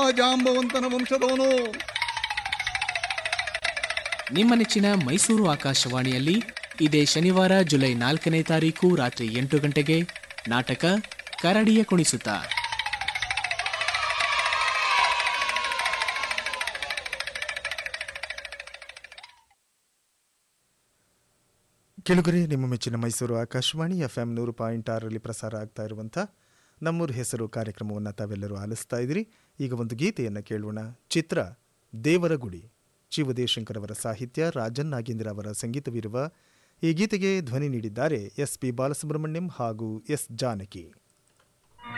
ಜಾಂಬವಂತನ ವಂಶದವನು ನಿಮ್ಮ ನೆಚ್ಚಿನ ಮೈಸೂರು ಆಕಾಶವಾಣಿಯಲ್ಲಿ ಇದೇ ಶನಿವಾರ ಜುಲೈ ನಾಲ್ಕನೇ ತಾರೀಕು ರಾತ್ರಿ ಎಂಟು ಗಂಟೆಗೆ ನಾಟಕ ಕರಡಿಯ ಕುಣಿಸುತ್ತ ಕೆಳಗರೆ ನಿಮ್ಮ ಮೆಚ್ಚಿನ ಮೈಸೂರು ಆಕಾಶವಾಣಿ ಎಫ್ ಎಂ ನೂರು ಪಾಯಿಂಟ್ ಆರರಲ್ಲಿ ಪ್ರಸಾರ ಆಗ್ತಾ ಇರುವಂಥ ನಮ್ಮೂರು ಹೆಸರು ಕಾರ್ಯಕ್ರಮವನ್ನು ತಾವೆಲ್ಲರೂ ಆಲಿಸ್ತಾ ಇದ್ದೀರಿ ಈಗ ಒಂದು ಗೀತೆಯನ್ನು ಕೇಳೋಣ ಚಿತ್ರ ದೇವರ ಗುಡಿ ಜಿ ಉದಯಶಂಕರ್ ಅವರ ಸಾಹಿತ್ಯ ರಾಜನ್ ನಾಗೇಂದ್ರ ಅವರ ಸಂಗೀತವಿರುವ ಈ ಗೀತೆಗೆ ಧ್ವನಿ ನೀಡಿದ್ದಾರೆ ಎಸ್ ಪಿ ಬಾಲಸುಬ್ರಹ್ಮಣ್ಯಂ ಹಾಗೂ ಎಸ್ ಜಾನಕಿ